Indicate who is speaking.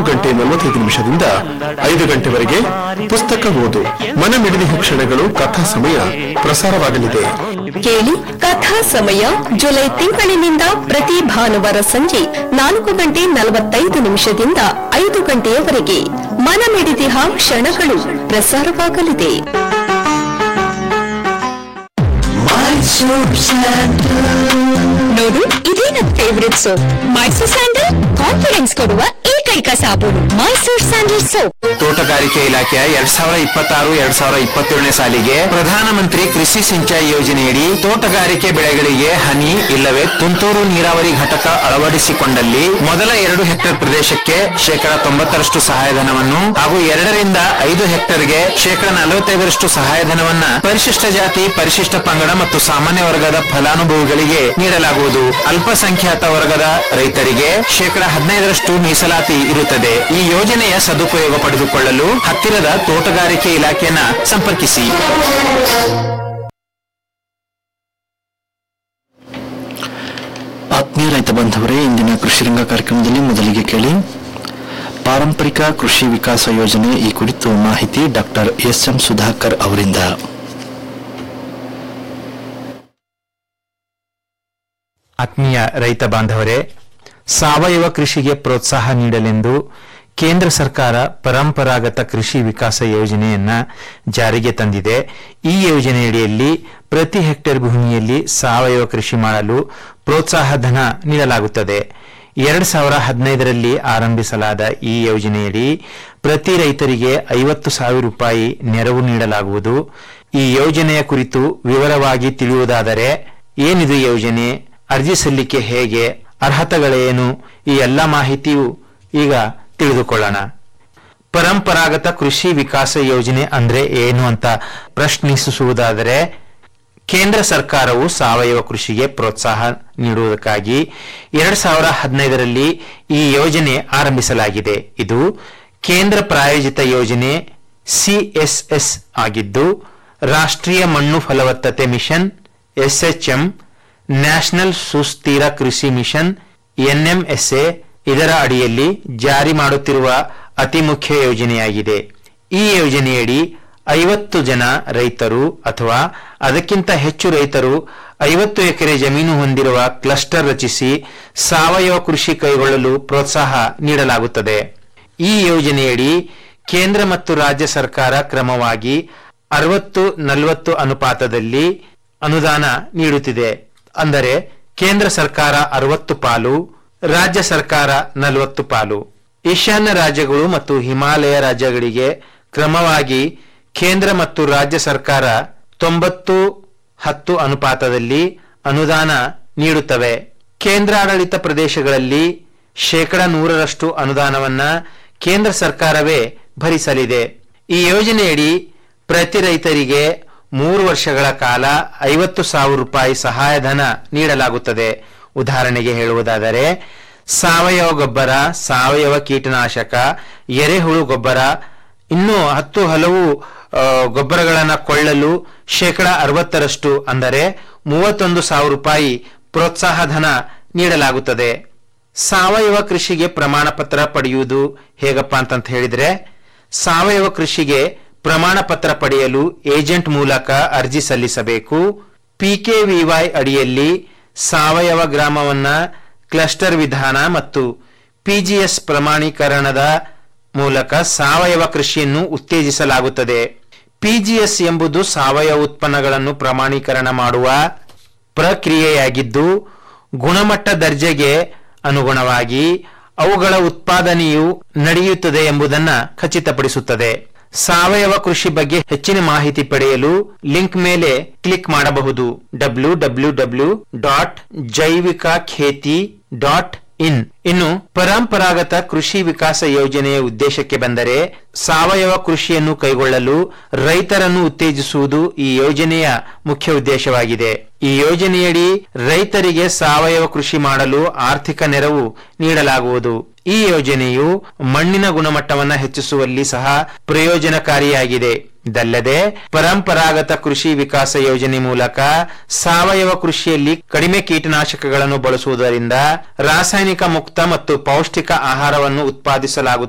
Speaker 1: ಗಂಟೆ ನಲವತ್ತೈದು ನಿಮಿಷದಿಂದ ಐದು ಗಂಟೆವರೆಗೆ ಪುಸ್ತಕ ಓದು ಮನಮಿಡಿದ ಕ್ಷಣಗಳು ಕಥಾ ಸಮಯ ಪ್ರಸಾರವಾಗಲಿದೆ
Speaker 2: ಕೇಳಿ ಕಥಾ ಸಮಯ ಜುಲೈ ತಿಂಗಳಿನಿಂದ ಪ್ರತಿ ಭಾನುವಾರ ಸಂಜೆ ನಾಲ್ಕು ಗಂಟೆ ನಲವತ್ತೈದು ನಿಮಿಷದಿಂದ ಐದು ಗಂಟೆಯವರೆಗೆ ಮನಮಿಡಿದಿಹ ಕ್ಷಣಗಳು ಪ್ರಸಾರವಾಗಲಿದೆ
Speaker 3: ನೋಡು ಇದೇ ನನ್ favourite soap Mysore sandal confidence ಕೊಡುವ ಏಕೈಕ ಸಾಬೂನು ಮೈಸೂರ್ ಸ್ಯಾಂಡಲ್ ಸೋಪ್
Speaker 4: ತೋಟಗಾರಿಕೆ ಇಲಾಖೆಯ ಎರಡ್ ಸಾವಿರ ಇಪ್ಪತ್ತಾರು ಎರಡ್ ಸಾವಿರ ಇಪ್ಪತ್ತೇಳನೇ ಸಾಲಿಗೆ ಪ್ರಧಾನಮಂತ್ರಿ ಕೃಷಿ ಸಿಂಚಾಯಿ ಯೋಜನೆಯಡಿ ತೋಟಗಾರಿಕೆ ಬೆಳೆಗಳಿಗೆ ಹನಿ ಇಲ್ಲವೇ ತುಂತುರು ನೀರಾವರಿ ಘಟಕ ಅಳವಡಿಸಿಕೊಂಡಲ್ಲಿ ಮೊದಲ ಎರಡು ಹೆಕ್ಟೇರ್ ಪ್ರದೇಶಕ್ಕೆ ಶೇಕಡ ತೊಂಬತ್ತರಷ್ಟು ಸಹಾಯಧನವನ್ನು ಹಾಗೂ ಎರಡರಿಂದ ಐದು ಹೆಕ್ಟೇರ್ಗೆ ಶೇಕಡ ನಲವತ್ತೈದರಷ್ಟು ಸಹಾಯಧನವನ್ನ ಪರಿಶಿಷ್ಟ ಜಾತಿ ಪರಿಶಿಷ್ಟ ಪಂಗಡ ಮತ್ತು ಸಾಮಾನ್ಯ ವರ್ಗದ ಫಲಾನುಭವಿಗಳಿಗೆ ನೀಡಲಾಗುವುದು ಅಲ್ಪಸಂಖ್ಯಾತ ವರ್ಗದ ರೈತರಿಗೆ ಶೇಕಡ ಹದಿನೈದರಷ್ಟು ಮೀಸಲಾತಿ ಇರುತ್ತದೆ ಈ ಯೋಜನೆಯ ಸದುಪಯೋಗ ಪಡೆದುಕೊಳ್ಳಲು ಹತ್ತಿರದ ತೋಟಗಾರಿಕೆ ಇಲಾಖೆಯನ್ನ ಸಂಪರ್ಕಿಸಿ
Speaker 5: ಆತ್ಮೀಯ ರೈತ ಬಾಂಧವರೇ ಇಂದಿನ ಕೃಷಿ ರಂಗ ಕಾರ್ಯಕ್ರಮದಲ್ಲಿ ಮೊದಲಿಗೆ ಕೇಳಿ ಪಾರಂಪರಿಕ ಕೃಷಿ ವಿಕಾಸ ಯೋಜನೆ ಈ ಕುರಿತು ಮಾಹಿತಿ ಡಾಕ್ಟರ್ ಎಸ್ ಎಂ ಸುಧಾಕರ್ ಅವರಿಂದ
Speaker 6: ಆತ್ಮೀಯ ರೈತ ಬಾಂಧವರೇ ಸಾವಯವ ಕೃಷಿಗೆ ಪ್ರೋತ್ಸಾಹ ನೀಡಲೆಂದು ಕೇಂದ್ರ ಸರ್ಕಾರ ಪರಂಪರಾಗತ ಕೃಷಿ ವಿಕಾಸ ಯೋಜನೆಯನ್ನ ಜಾರಿಗೆ ತಂದಿದೆ ಈ ಯೋಜನೆಯಡಿಯಲ್ಲಿ ಪ್ರತಿ ಹೆಕ್ಟೇರ್ ಭೂಮಿಯಲ್ಲಿ ಸಾವಯವ ಕೃಷಿ ಮಾಡಲು ಪ್ರೋತ್ಸಾಹ ಧನ ನೀಡಲಾಗುತ್ತದೆ ಎರಡ್ ಸಾವಿರ ಹದಿನೈದರಲ್ಲಿ ಆರಂಭಿಸಲಾದ ಈ ಯೋಜನೆಯಡಿ ಪ್ರತಿ ರೈತರಿಗೆ ಐವತ್ತು ಸಾವಿರ ರೂಪಾಯಿ ನೆರವು ನೀಡಲಾಗುವುದು ಈ ಯೋಜನೆಯ ಕುರಿತು ವಿವರವಾಗಿ ತಿಳಿಯುವುದಾದರೆ ಏನಿದು ಯೋಜನೆ ಅರ್ಜಿ ಸಲ್ಲಿಕೆ ಹೇಗೆ ಅರ್ಹತೆಗಳೇನು ಈ ಎಲ್ಲ ಮಾಹಿತಿಯು ಈಗ ತಿಳಿದುಕೊಳ್ಳೋಣ ಪರಂಪರಾಗತ ಕೃಷಿ ವಿಕಾಸ ಯೋಜನೆ ಅಂದ್ರೆ ಏನು ಅಂತ ಪ್ರಶ್ನಿಸುವುದಾದರೆ ಕೇಂದ್ರ ಸರ್ಕಾರವು ಸಾವಯವ ಕೃಷಿಗೆ ಪ್ರೋತ್ಸಾಹ ನೀಡುವುದಕ್ಕಾಗಿ ಎರಡ್ ಸಾವಿರ ಹದಿನೈದರಲ್ಲಿ ಈ ಯೋಜನೆ ಆರಂಭಿಸಲಾಗಿದೆ ಇದು ಕೇಂದ್ರ ಪ್ರಾಯೋಜಿತ ಯೋಜನೆ ಸಿಎಸ್ಎಸ್ ಆಗಿದ್ದು ರಾಷ್ಟ್ರೀಯ ಮಣ್ಣು ಫಲವತ್ತತೆ ಮಿಷನ್ ಎಸ್ಎಚ್ಎಂ ನ್ಯಾಷನಲ್ ಸುಸ್ಥಿರ ಕೃಷಿ ಮಿಷನ್ ಎನ್ಎಂಎಸ್ಎ ಇದರ ಅಡಿಯಲ್ಲಿ ಜಾರಿ ಮಾಡುತ್ತಿರುವ ಅತಿ ಮುಖ್ಯ ಯೋಜನೆಯಾಗಿದೆ ಈ ಯೋಜನೆಯಡಿ ಐವತ್ತು ಜನ ರೈತರು ಅಥವಾ ಅದಕ್ಕಿಂತ ಹೆಚ್ಚು ರೈತರು ಐವತ್ತು ಎಕರೆ ಜಮೀನು ಹೊಂದಿರುವ ಕ್ಲಸ್ಟರ್ ರಚಿಸಿ ಸಾವಯವ ಕೃಷಿ ಕೈಗೊಳ್ಳಲು ಪ್ರೋತ್ಸಾಹ ನೀಡಲಾಗುತ್ತದೆ ಈ ಯೋಜನೆಯಡಿ ಕೇಂದ್ರ ಮತ್ತು ರಾಜ್ಯ ಸರ್ಕಾರ ಕ್ರಮವಾಗಿ ಅರವತ್ತು ನಲವತ್ತು ಅನುಪಾತದಲ್ಲಿ ಅನುದಾನ ನೀಡುತ್ತಿದೆ ಅಂದರೆ ಕೇಂದ್ರ ಸರ್ಕಾರ ಅರವತ್ತು ಪಾಲು ರಾಜ್ಯ ಸರ್ಕಾರ ನಲವತ್ತು ಪಾಲು ಈಶಾನ್ಯ ರಾಜ್ಯಗಳು ಮತ್ತು ಹಿಮಾಲಯ ರಾಜ್ಯಗಳಿಗೆ ಕ್ರಮವಾಗಿ ಕೇಂದ್ರ ಮತ್ತು ರಾಜ್ಯ ಸರ್ಕಾರ ತೊಂಬತ್ತು ಹತ್ತು ಅನುಪಾತದಲ್ಲಿ ಅನುದಾನ ನೀಡುತ್ತವೆ ಕೇಂದ್ರಾಡಳಿತ ಪ್ರದೇಶಗಳಲ್ಲಿ ಶೇಕಡ ನೂರರಷ್ಟು ಅನುದಾನವನ್ನ ಕೇಂದ್ರ ಸರ್ಕಾರವೇ ಭರಿಸಲಿದೆ ಈ ಯೋಜನೆಯಡಿ ಪ್ರತಿ ರೈತರಿಗೆ ಮೂರು ವರ್ಷಗಳ ಕಾಲ ಐವತ್ತು ಸಾವಿರ ರೂಪಾಯಿ ಸಹಾಯಧನ ನೀಡಲಾಗುತ್ತದೆ ಉದಾಹರಣೆಗೆ ಹೇಳುವುದಾದರೆ ಸಾವಯವ ಗೊಬ್ಬರ ಸಾವಯವ ಕೀಟನಾಶಕ ಎರೆಹುಳು ಗೊಬ್ಬರ ಇನ್ನೂ ಹತ್ತು ಹಲವು ಆ, ಗೊಬ್ಬರಗಳನ್ನು ಕೊಳ್ಳಲು ಶೇಕಡ ಅರವತ್ತರಷ್ಟು ಅಂದರೆ ಮೂವತ್ತೊಂದು ಸಾವಿರ ರೂಪಾಯಿ ಪ್ರೋತ್ಸಾಹ ಧನ ನೀಡಲಾಗುತ್ತದೆ ಸಾವಯವ ಕೃಷಿಗೆ ಪ್ರಮಾಣ ಪತ್ರ ಪಡೆಯುವುದು ಹೇಗಪ್ಪ ಅಂತಂತ ಹೇಳಿದ್ರೆ ಸಾವಯವ ಕೃಷಿಗೆ ಪ್ರಮಾಣ ಪತ್ರ ಪಡೆಯಲು ಏಜೆಂಟ್ ಮೂಲಕ ಅರ್ಜಿ ಸಲ್ಲಿಸಬೇಕು ಪಿಕೆವಿವೈ ಅಡಿಯಲ್ಲಿ ಸಾವಯವ ಗ್ರಾಮವನ್ನ ಕ್ಲಸ್ಟರ್ ವಿಧಾನ ಮತ್ತು ಪಿಜಿಎಸ್ ಪ್ರಮಾಣೀಕರಣದ ಮೂಲಕ ಸಾವಯವ ಕೃಷಿಯನ್ನು ಉತ್ತೇಜಿಸಲಾಗುತ್ತದೆ ಪಿಜಿಎಸ್ ಎಂಬುದು ಸಾವಯವ ಉತ್ಪನ್ನಗಳನ್ನು ಪ್ರಮಾಣೀಕರಣ ಮಾಡುವ ಪ್ರಕ್ರಿಯೆಯಾಗಿದ್ದು ಗುಣಮಟ್ಟ ದರ್ಜೆಗೆ ಅನುಗುಣವಾಗಿ ಅವುಗಳ ಉತ್ಪಾದನೆಯು ನಡೆಯುತ್ತದೆ ಎಂಬುದನ್ನು ಖಚಿತಪಡಿಸುತ್ತದೆ ಸಾವಯವ ಕೃಷಿ ಬಗ್ಗೆ ಹೆಚ್ಚಿನ ಮಾಹಿತಿ ಪಡೆಯಲು ಲಿಂಕ್ ಮೇಲೆ ಕ್ಲಿಕ್ ಮಾಡಬಹುದು ಡಬ್ಲ್ಯೂ ಡಬ್ಲ್ಯೂ ಡಬ್ಲ್ಯೂ ಡಾಟ್ ಜೈವಿಕ ಖೇತಿ ಡಾಟ್ ಇನ್ ಇನ್ನು ಪರಂಪರಾಗತ ಕೃಷಿ ವಿಕಾಸ ಯೋಜನೆಯ ಉದ್ದೇಶಕ್ಕೆ ಬಂದರೆ ಸಾವಯವ ಕೃಷಿಯನ್ನು ಕೈಗೊಳ್ಳಲು ರೈತರನ್ನು ಉತ್ತೇಜಿಸುವುದು ಈ ಯೋಜನೆಯ ಮುಖ್ಯ ಉದ್ದೇಶವಾಗಿದೆ ಈ ಯೋಜನೆಯಡಿ ರೈತರಿಗೆ ಸಾವಯವ ಕೃಷಿ ಮಾಡಲು ಆರ್ಥಿಕ ನೆರವು ನೀಡಲಾಗುವುದು ಈ ಯೋಜನೆಯು ಮಣ್ಣಿನ ಗುಣಮಟ್ಟವನ್ನು ಹೆಚ್ಚಿಸುವಲ್ಲಿ ಸಹ ಪ್ರಯೋಜನಕಾರಿಯಾಗಿದೆ ಇದಲ್ಲದೆ ಪರಂಪರಾಗತ ಕೃಷಿ ವಿಕಾಸ ಯೋಜನೆ ಮೂಲಕ ಸಾವಯವ ಕೃಷಿಯಲ್ಲಿ ಕಡಿಮೆ ಕೀಟನಾಶಕಗಳನ್ನು ಬಳಸುವುದರಿಂದ ರಾಸಾಯನಿಕ ಮುಕ್ತ ಮತ್ತು ಪೌಷ್ಟಿಕ ಆಹಾರವನ್ನು ಉತ್ಪಾದಿಸಲಾಗುತ್ತದೆ